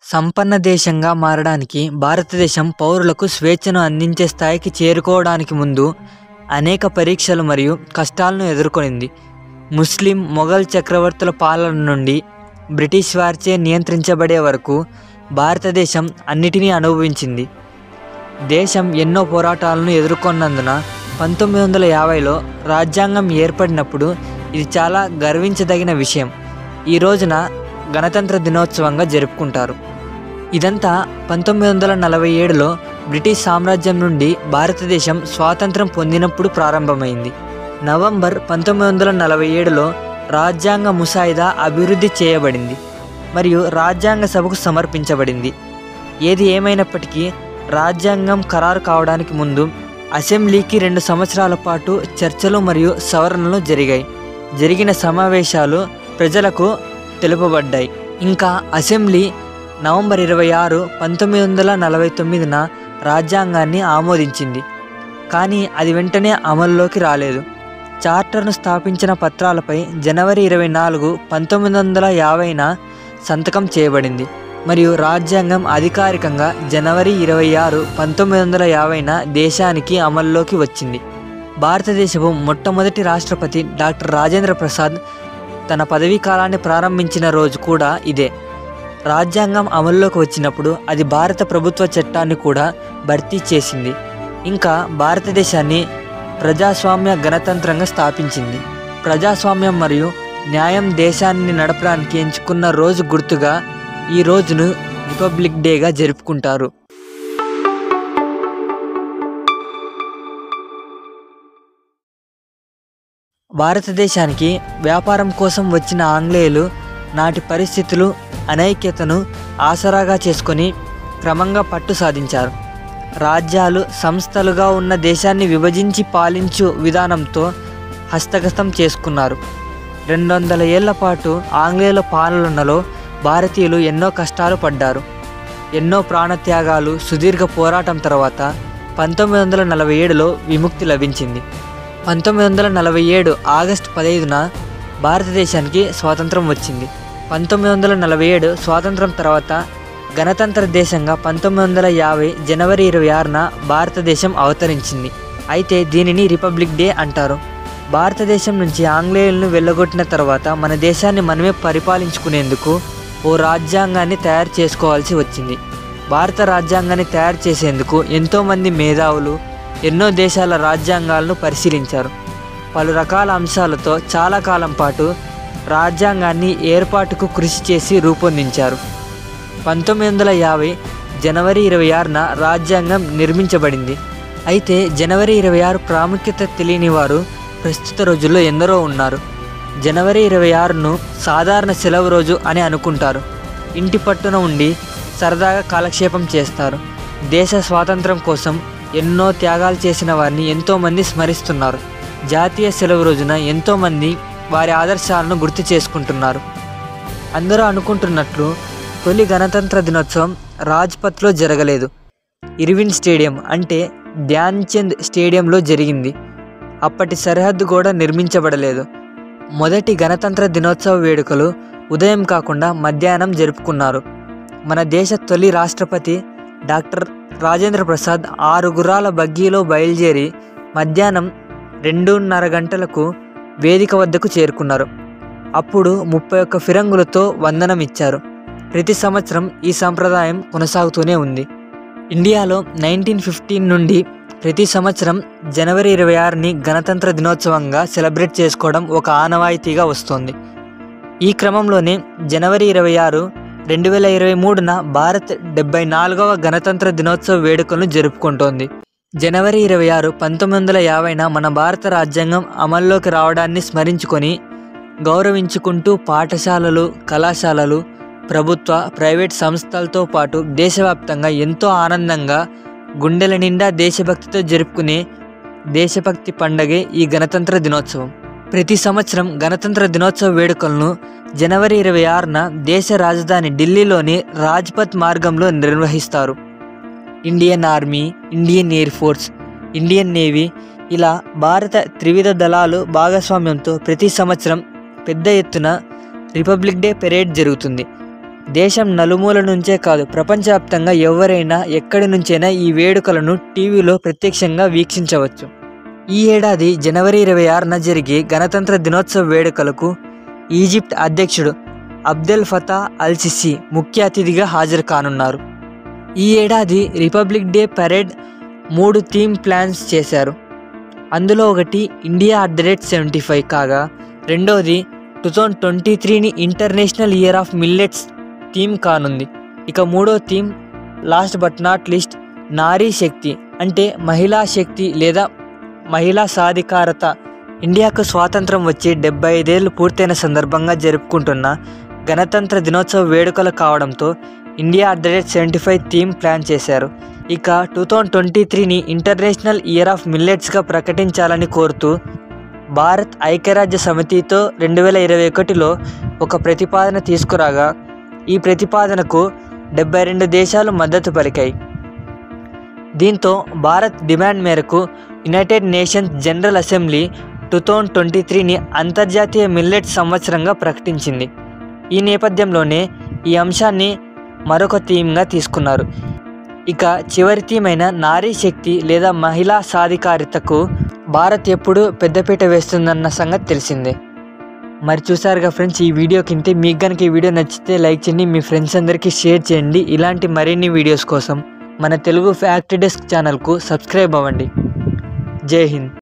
సంపన్న దేశంగా మారడానికి భారతదేశం పౌరులకు స్వేచ్ఛను అందించే స్థాయికి చేరుకోవడానికి ముందు అనేక పరీక్షలు మరియు కష్టాలను ఎదుర్కొనింది ముస్లిం మొఘల్ చక్రవర్తుల పాలన నుండి బ్రిటిష్ వారిచే నియంత్రించబడే వరకు భారతదేశం అన్నిటినీ అనుభవించింది దేశం ఎన్నో పోరాటాలను ఎదుర్కొన్నందున పంతొమ్మిది వందల యాభైలో రాజ్యాంగం ఏర్పడినప్పుడు ఇది చాలా గర్వించదగిన విషయం ఈ రోజున గణతంత్ర దినోత్సవంగా జరుపుకుంటారు ఇదంతా పంతొమ్మిది వందల నలభై ఏడులో బ్రిటిష్ సామ్రాజ్యం నుండి భారతదేశం స్వాతంత్రం పొందినప్పుడు ప్రారంభమైంది నవంబర్ పంతొమ్మిది వందల నలభై ఏడులో రాజ్యాంగ ముసాయిదా అభివృద్ధి చేయబడింది మరియు రాజ్యాంగ సభకు సమర్పించబడింది ఏది ఏమైనప్పటికీ రాజ్యాంగం ఖరారు కావడానికి ముందు అసెంబ్లీకి రెండు సంవత్సరాల పాటు చర్చలు మరియు సవరణలు జరిగాయి జరిగిన సమావేశాలు ప్రజలకు తెలుపబడ్డాయి ఇంకా అసెంబ్లీ నవంబర్ ఇరవై ఆరు పంతొమ్మిది వందల నలభై తొమ్మిదిన రాజ్యాంగాన్ని ఆమోదించింది కానీ అది వెంటనే అమల్లోకి రాలేదు చార్టర్ను స్థాపించిన పత్రాలపై జనవరి ఇరవై నాలుగు పంతొమ్మిది వందల యాభైన సంతకం చేయబడింది మరియు రాజ్యాంగం అధికారికంగా జనవరి ఇరవై ఆరు పంతొమ్మిది వందల యాభైన దేశానికి అమల్లోకి వచ్చింది భారతదేశపు మొట్టమొదటి రాష్ట్రపతి డాక్టర్ రాజేంద్ర ప్రసాద్ తన పదవీ కాలాన్ని ప్రారంభించిన రోజు కూడా ఇదే రాజ్యాంగం అమల్లోకి వచ్చినప్పుడు అది భారత ప్రభుత్వ చట్టాన్ని కూడా భర్తీ చేసింది ఇంకా భారతదేశాన్ని ప్రజాస్వామ్య గణతంత్రంగా స్థాపించింది ప్రజాస్వామ్యం మరియు న్యాయం దేశాన్ని నడపడానికి ఎంచుకున్న రోజు గుర్తుగా ఈ రోజును రిపబ్లిక్ డేగా జరుపుకుంటారు భారతదేశానికి వ్యాపారం కోసం వచ్చిన ఆంగ్లేయులు నాటి పరిస్థితులు అనైక్యతను ఆసరాగా చేసుకొని క్రమంగా పట్టు సాధించారు రాజ్యాలు సంస్థలుగా ఉన్న దేశాన్ని విభజించి పాలించు విధానంతో హస్తగతం చేసుకున్నారు రెండు వందల ఏళ్ల పాటు ఆంగ్లేయుల పాలనలో భారతీయులు ఎన్నో కష్టాలు పడ్డారు ఎన్నో ప్రాణత్యాగాలు సుదీర్ఘ పోరాటం తర్వాత పంతొమ్మిది వందల నలభై ఏడులో విముక్తి లభించింది పంతొమ్మిది వందల నలభై ఏడు ఆగస్టు పదహైదున భారతదేశానికి స్వాతంత్రం వచ్చింది పంతొమ్మిది వందల నలభై ఏడు స్వాతంత్రం తర్వాత గణతంత్ర దేశంగా పంతొమ్మిది వందల యాభై జనవరి ఇరవై ఆరున భారతదేశం అవతరించింది అయితే దీనిని రిపబ్లిక్ డే అంటారు భారతదేశం నుంచి ఆంగ్లేయులను వెళ్ళగొట్టిన తర్వాత మన దేశాన్ని మనమే పరిపాలించుకునేందుకు ఓ రాజ్యాంగాన్ని తయారు చేసుకోవాల్సి వచ్చింది భారత రాజ్యాంగాన్ని తయారు చేసేందుకు ఎంతోమంది మేధావులు ఎన్నో దేశాల రాజ్యాంగాలను పరిశీలించారు పలు రకాల అంశాలతో చాలా కాలం పాటు రాజ్యాంగాన్ని ఏర్పాటుకు కృషి చేసి రూపొందించారు పంతొమ్మిది వందల యాభై జనవరి ఇరవై ఆరున రాజ్యాంగం నిర్మించబడింది అయితే జనవరి ఇరవై ఆరు ప్రాముఖ్యత తెలియని వారు ప్రస్తుత రోజుల్లో ఎందరో ఉన్నారు జనవరి ఇరవై ఆరును సాధారణ సెలవు రోజు అని అనుకుంటారు ఇంటి పట్టున ఉండి సరదాగా కాలక్షేపం చేస్తారు దేశ స్వాతంత్రం కోసం ఎన్నో త్యాగాలు చేసిన వారిని ఎంతోమంది స్మరిస్తున్నారు జాతీయ సెలవు రోజున ఎంతోమంది వారి ఆదర్శాలను గుర్తు చేసుకుంటున్నారు అందరూ అనుకుంటున్నట్లు తొలి గణతంత్ర దినోత్సవం రాజ్పథ్లో జరగలేదు ఇర్విన్ స్టేడియం అంటే ధ్యాన్ చంద్ స్టేడియంలో జరిగింది అప్పటి సరిహద్దు కూడా నిర్మించబడలేదు మొదటి గణతంత్ర దినోత్సవ వేడుకలు ఉదయం కాకుండా మధ్యాహ్నం జరుపుకున్నారు మన దేశ తొలి రాష్ట్రపతి డాక్టర్ రాజేంద్ర ప్రసాద్ ఆరు గుర్రాల బగ్గీలో బయలుదేరి మధ్యాహ్నం రెండున్నర గంటలకు వేదిక వద్దకు చేరుకున్నారు అప్పుడు ముప్పై ఒక్క ఫిరంగులతో వందనం ఇచ్చారు ప్రతి సంవత్సరం ఈ సంప్రదాయం కొనసాగుతూనే ఉంది ఇండియాలో నైన్టీన్ ఫిఫ్టీన్ నుండి ప్రతి సంవత్సరం జనవరి ఇరవై ఆరుని గణతంత్ర దినోత్సవంగా సెలబ్రేట్ చేసుకోవడం ఒక ఆనవాయితీగా వస్తోంది ఈ క్రమంలోనే జనవరి ఇరవై ఆరు రెండు వేల ఇరవై మూడున భారత్ డెబ్బై నాలుగవ గణతంత్ర దినోత్సవ వేడుకలను జరుపుకుంటోంది జనవరి ఇరవై ఆరు పంతొమ్మిది వందల యాభైన మన భారత రాజ్యాంగం అమల్లోకి రావడాన్ని స్మరించుకొని గౌరవించుకుంటూ పాఠశాలలు కళాశాలలు ప్రభుత్వ ప్రైవేట్ సంస్థలతో పాటు దేశవ్యాప్తంగా ఎంతో ఆనందంగా గుండెల నిండా దేశభక్తితో జరుపుకునే దేశభక్తి పండగే ఈ గణతంత్ర దినోత్సవం ప్రతి సంవత్సరం గణతంత్ర దినోత్సవ వేడుకలను జనవరి ఇరవై ఆరున దేశ రాజధాని ఢిల్లీలోని రాజ్పథ్ మార్గంలో నిర్వహిస్తారు Indian army Indian air force Indian navy ఇలా భారత త్రివిధ దళాలు భాగస్వామ్యంతో ప్రతి సంవత్సరం పెద్ద ఎత్తున రిపబ్లిక్ డే పెరేడ్ జరుగుతుంది దేశం నలుమూల నుంచే కాదు ప్రపంచవ్యాప్తంగా ఎవరైనా ఎక్కడి నుంచైనా ఈ వేడుకలను టీవీలో ప్రత్యక్షంగా వీక్షించవచ్చు ఈ ఏడాది జనవరి ఇరవై ఆరున జరిగే గణతంత్ర దినోత్సవ వేడుకలకు ఈజిప్ట్ అధ్యక్షుడు అబ్దెల్ ఫతా అల్ సిసి ముఖ్య అతిథిగా హాజరు కానున్నారు ఈ ఏడాది రిపబ్లిక్ డే పరేడ్ మూడు థీమ్ ప్లాన్స్ చేశారు అందులో ఒకటి India at the rate seventy five కాగా రెండోది టూ థౌజండ్ ట్వంటీ త్రీని international year of millets theme కానుంది ఇక మూడో theme last but not least Nari Shakti అంటే మహిళా శక్తి లేదా మహిళా సాధికారత ఇండియాకు స్వాతంత్రం వచ్చి డెబ్బై ఐదేళ్లు పూర్తయిన సందర్భంగా జరుపుకుంటున్న గణతంత్ర దినోత్సవ వేడుకలు కావడంతో India at the rate seventy five theme plan చేశారు ఇక టూ థౌజండ్ ట్వంటీ త్రీని ఇంటర్నేషనల్ ఇయర్ ఆఫ్ మిల్లెట్స్గా ప్రకటించాలని కోరుతూ భారత్ ఐక్యరాజ్య సమితితో రెండు వేల ఇరవై ఒకటిలో ఒక ప్రతిపాదన తీసుకురాగా ఈ ప్రతిపాదనకు డెబ్బై రెండు దేశాలు మద్దతు పలికాయి దీంతో భారత్ డిమాండ్ మేరకు United Nations General Assembly two thousand twenty త్రీని అంతర్జాతీయ మిల్లెట్ సంవత్సరంగా ప్రకటించింది ఈ నేపథ్యంలోనే ఈ అంశాన్ని మరొక థీమ్గా తీసుకున్నారు ఇక చివరి థీమ్ అయిన నారీ శక్తి లేదా మహిళా సాధికారితకు భారత్ ఎప్పుడు పెద్దపీట వేస్తుందన్న సంగతి తెలిసిందే మరి చూసారుగా ఫ్రెండ్స్ ఈ వీడియో కింద మీకు కనుక ఈ వీడియో నచ్చితే లైక్ చేయండి మీ ఫ్రెండ్స్ అందరికీ షేర్ చేయండి ఇలాంటి మరిన్ని వీడియోస్ కోసం మన తెలుగు ఫ్యాక్టరీ డెస్క్ ఛానల్కు సబ్స్క్రైబ్ అవ్వండి జై హింద్